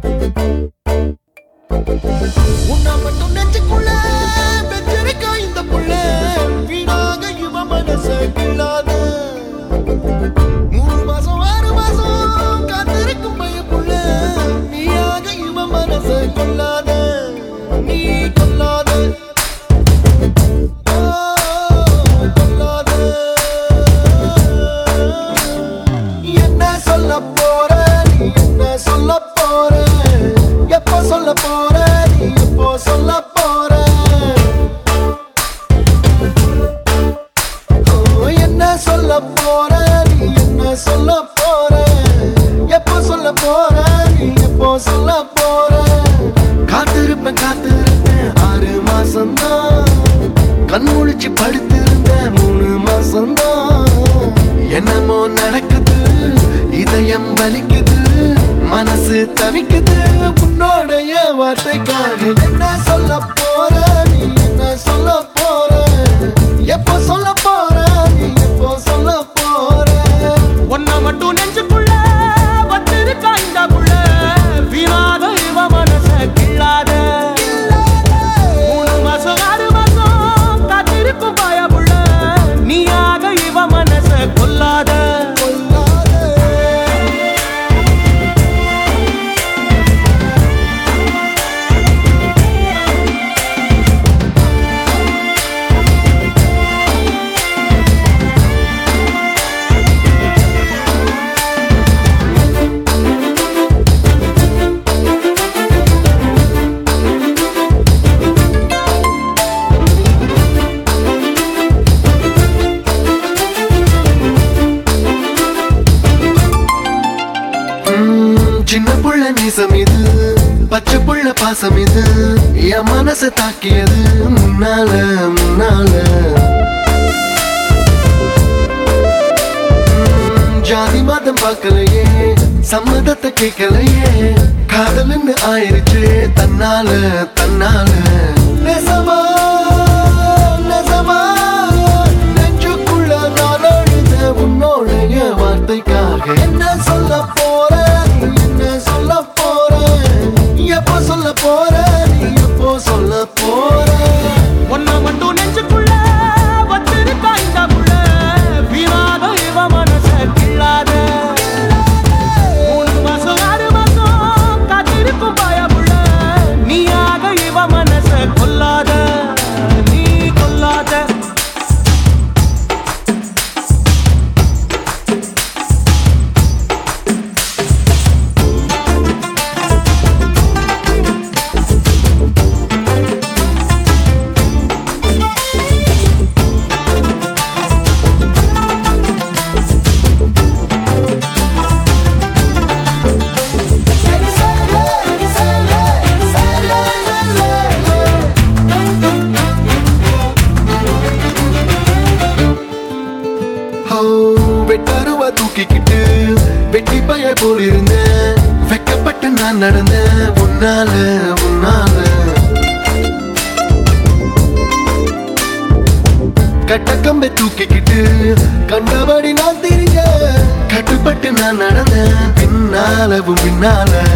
உன்னை மட்டும் நெஞ்சுக்குள்ள வச்சிருக்க இந்த புள்ள வீணாக இவ மனச கிள்ளாத மூணு மாசம் ஆறு மாசம் காத்திருக்கும் பைய புள்ள நீயாக இவ மனச கொல்லாத நீ கொல்லாத ஓ, கொல்லாத என்ன சொல்ல போற நீ என்ன சொல்ல போற எப்போ சொல்ல போற நீ எப்போ சொல்ல போற ஓ, என்ன சொல்ல போற நீ என்ன சொல்ல போற எப்போ சொல்ல போற நீ எப்போ சொல்ல போற காத்திருப்பேன் காத்திருப்பேன் ஆறு மாசம்தான் கண் முழிச்சு படுத்திருந்தேன் மூணு மாசம்தான் என்னமோ நடக்குது இதயம் வலிக்குது மனசு தவிக்குது உன்னோடைய வார்த்தைக்காக என்ன சொல்ல போற நீ என்ன சொல்ல போற எப்போ சொல்ல போற நீ எப்போ சொல்ல போற ஒன்ன மட்டும் நெஞ்சுக்குள்ள வச்சிருக்கா இந்த புள்ள வீணாத இவ மனச கிள்ளாத மூணு மாசம் ஆறு மாசம் காத்திருக்கும் பாய புள்ள நீயாக இவ மனச கொல்லாத ம், சின்ன புள்ள நேசம் இது பச்சை புள்ள பாசம் இது என் மனச தாக்கியது முன்னால முன்னால ம், ஜாதி மதம் பார்க்கலையே சம்மதத்தை கேட்கலையே காதல்னு ஆயிருச்சு தன்னால தன்னால நெசமா நெசமா நெஞ்சுக்குள்ள நான் அழுத உன்னோடைய வார்த்தைக்காக என்ன சொல்ல போற நீ என்ன சொல்ல போற எப்போ சொல்ல போற நீ எப்போ சொல்ல போற ஒன்ன மட்டும் நெஞ்சுக்குள்ள வச்சிருக்கா இந்த புள்ள வீணாத இவ மனச கிள்ளாத மூணு மாசம் ஆறு மாசம் காத்திருக்கும் பாய புள்ள நீயாக இவ மனச கொல்லாத நீ கொல்லாத ஹோ, வெட்டருவா தூக்கிக்கிட்டு வெட்டி பய போல் இருந்தேன் வெக்கப்பட்டு நான் நடந்தேன் உன்னால உன்னால கட்டக்கம்பை தூக்கிக்கிட்டு கண்டபடி நான் திரிஞ்ச கட்டுப்பட்டு நான் நடந்தேன் பின்னாலவும் பின்னால